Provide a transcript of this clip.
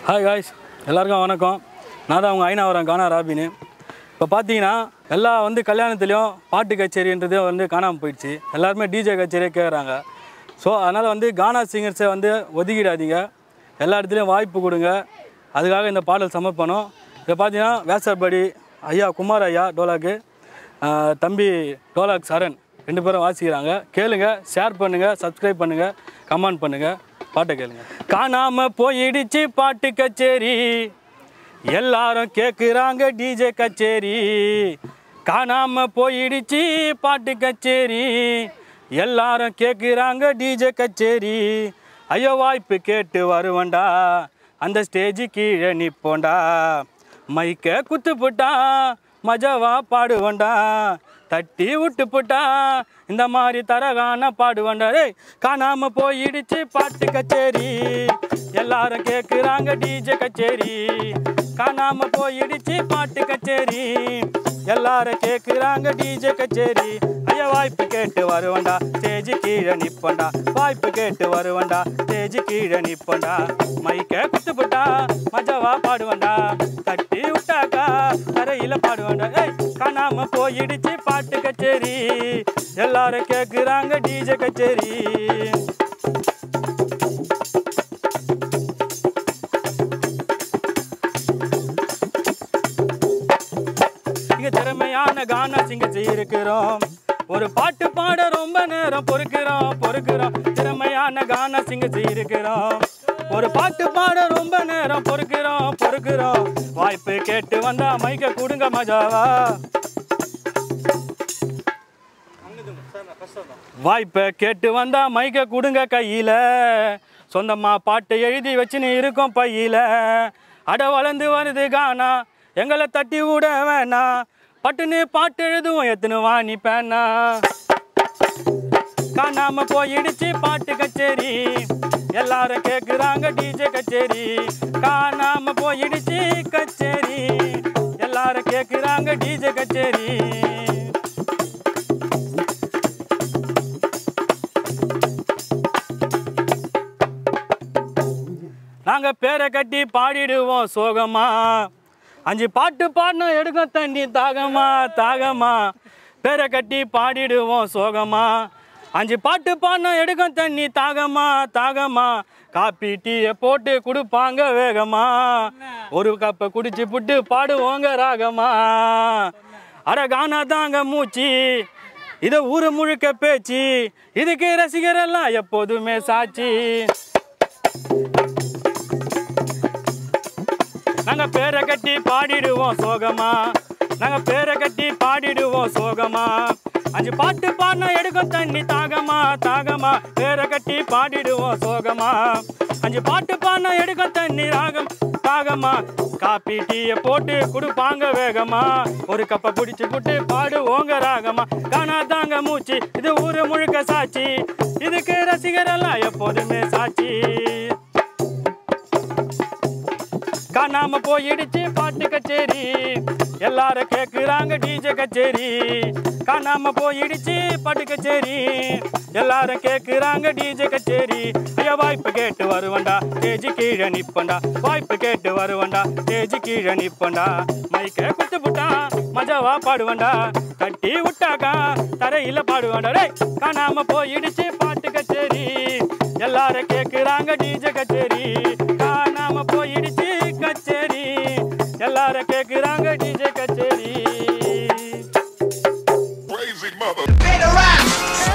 Hi guys எல்லாருக்கும் வணக்கம் நான் தான் உங்கள் ஐநாவரம் கானா ராபின்னு இப்போ பார்த்தீங்கன்னா எல்லா வந்து கல்யாணத்துலேயும் பாட்டு கச்சேரின்றதே வந்து காணாமல் போயிடுச்சு எல்லாருமே டிஜே கச்சேரியே கேட்குறாங்க ஸோ அதனால் வந்து கானா சிங்கர்ஸை வந்து ஒதுக்கிடாதீங்க எல்லா இடத்துலையும் வாய்ப்பு கொடுங்க அதுக்காக இந்த பாடல் சமர்ப்பணம் இப்போ பார்த்தீங்கன்னா வேசப்படி ஐயா குமார் ஐயா டோலாக்கு ஆஹ் தம்பி டோலாக் சரண் ரெண்டு பேரும் வாசிக்கிறாங்க கேளுங்க ஷேர் பண்ணுங்கள் சப்ஸ்கிரைப் பண்ணுங்கள் கமெண்ட் பண்ணுங்கள் பாட்டை கேளுங்க காணாம போயிடுச்சு பாட்டு கச்சேரி எல்லாரும் கேட்குறாங்க டிஜே கச்சேரி காணாம போயிடுச்சு பாட்டு கச்சேரி எல்லாரும் கேட்குறாங்க டிஜே கச்சேரி ஐயோ வாய்ப்பு கேட்டு வருவண்டா அந்த ஸ்டேஜு கீழே நிப்போண்டா மைக்க குத்து புட்டா மஜாவா பாடுவண்டா தட்டி விட்டு புட்டா இந்த மாதிரி தரகான பாடுவண்டா டேய் காணாம போயிடுச்சு பாட்டு கச்சேரி எல்லாரும் கேட்குறாங்க டிஜே கச்சேரி காணாம போயிடுச்சு பாட்டு கச்சேரி எல்லாரும் கேட்குறாங்க டிஜே கச்சேரி ஐயா வாய்ப்பு கேட்டு வருவண்டா ஸ்டேஜ் கீழே நிப்பண்டா வாய்ப்பு கேட்டு வருவண்டா ஸ்டேஜ் கீழே நிப்பண்டா மைக்க குத்து புட்டா மஜாவா பாடுவண்டா தட்டி விட்டாக்கா தரையில பாடுவண்டா ஏய் காணாம போயிடுச்சு பாட்டு கச்சேரி எல்லாரும் கேட்குறாங்க டிஜே கச்சேரி இங்க திறமையான கானா சிங்கச்சி இருக்கிறோம் ஒரு பாட்டு பாட ரொம்ப நேரம் பொறுக்கிறோம் பொறுக்கிறோம் திறமையான கானா சிங்கச்சி இருக்கிறோம் ஒரு பாட்டு பாட ரொம்ப நேரம் பொறுக்கிறோம் பொறுக்கிறோம் வாய்ப்பு கேட்டு வந்தா மைக்க கொடுங்க மஜாவா வாய்ப்பை கேட்டு வந்தா மைக்க கொடுங்க கையில சொந்தமா பாட்டு எழுதி வச்சுன்னு இருக்கோம் பையில அட வளர்ந்து வருது கானா எங்களை தட்டி விட வேணாம் பட்டுன்னு பாட்டு எழுதுவோம் எத்தனை வாணி பேனா காணாம போயிடுச்சு பாட்டு கச்சேரி எல்லாரும் கேக்குறாங்க டிஜே கச்சேரி காணாம போயிடுச்சு கச்சேரி எல்லாரும் கேக்குறாங்க டிஜே கச்சேரி நாங்க பேரை கட்டி பாடிடுவோம் சோகமா அஞ்சு பாட்டு பாடணும் எடுக்கும் தண்ணி தாகமா தாகமா பேரை கட்டி பாடிடுவோம் சோகமா அஞ்சு பாட்டு பாடணும் எடுக்கும் தண்ணி தாகமா தாகமா காப்பி டீயை போட்டு கொடுப்பாங்க வேகமா ஒரு கப்பை குடிச்சு புட்டு பாடுவோங்க ராகமா அட கானா தாங்க மூச்சு இதை ஊரு முழுக்க பேச்சு இதுக்கு ரசிகரெல்லாம் எப்போதுமே சாட்சி நாங்க பேரை கட்டி பாடிடுவோம் சோகமா நாங்க பேரை கட்டி பாடிடுவோம் சோகமா அஞ்சு பாட்டு பாடினா எடுக்கும் தண்ணி தாகமா தாகமா பேரை கட்டி பாடிடுவோம் சோகமா அஞ்சு பாட்டு பாடினா எடுக்கும் தண்ணி ராகம் தாகமா காப்பி டீயை போட்டு கொடுப்பாங்க வேகமா ஒரு கப்பை பிடிச்சு புட்டு பாடுவோங்க ராகமா காணா தாங்க மூச்சு இது ஊரு முழுக்க சாட்சி இதுக்கு ரசிகரெல்லாம் எப்போதுமே சாட்சி காணாம போயிடுச்சு பாட்டு கச்சேரி எல்லாரும் கேக்குறாங்க டிஜே கச்சேரி காணாம போயிடுச்சு பாட்டு கச்சேரி எல்லாரும் கேக்குறாங்க டிஜே கச்சேரி ஐயா வாய்ப்பு கேட்டு வருவண்டா ஸ்டேஜ் கீழே நிப்பண்டா வாய்ப்பு கேட்டு வருவண்டா ஸ்டேஜ் கீழே நிப்பண்டா மைக்க குத்து புட்டா மஜாவா பாடுவண்டா கட்டி விட்டாக்கா தரையில பாடுவாண்டா டேய் காணாம போயிடுச்சு பாட்டு கச்சேரி எல்லாரும் கேக்குறாங்க டிஜே கச்சேரி காணாம போயிடுச்சு கச்சேரி எல்லாரும் கேக்குறாங்க டிஜே கச்சேரி Crazy mother. Better rock.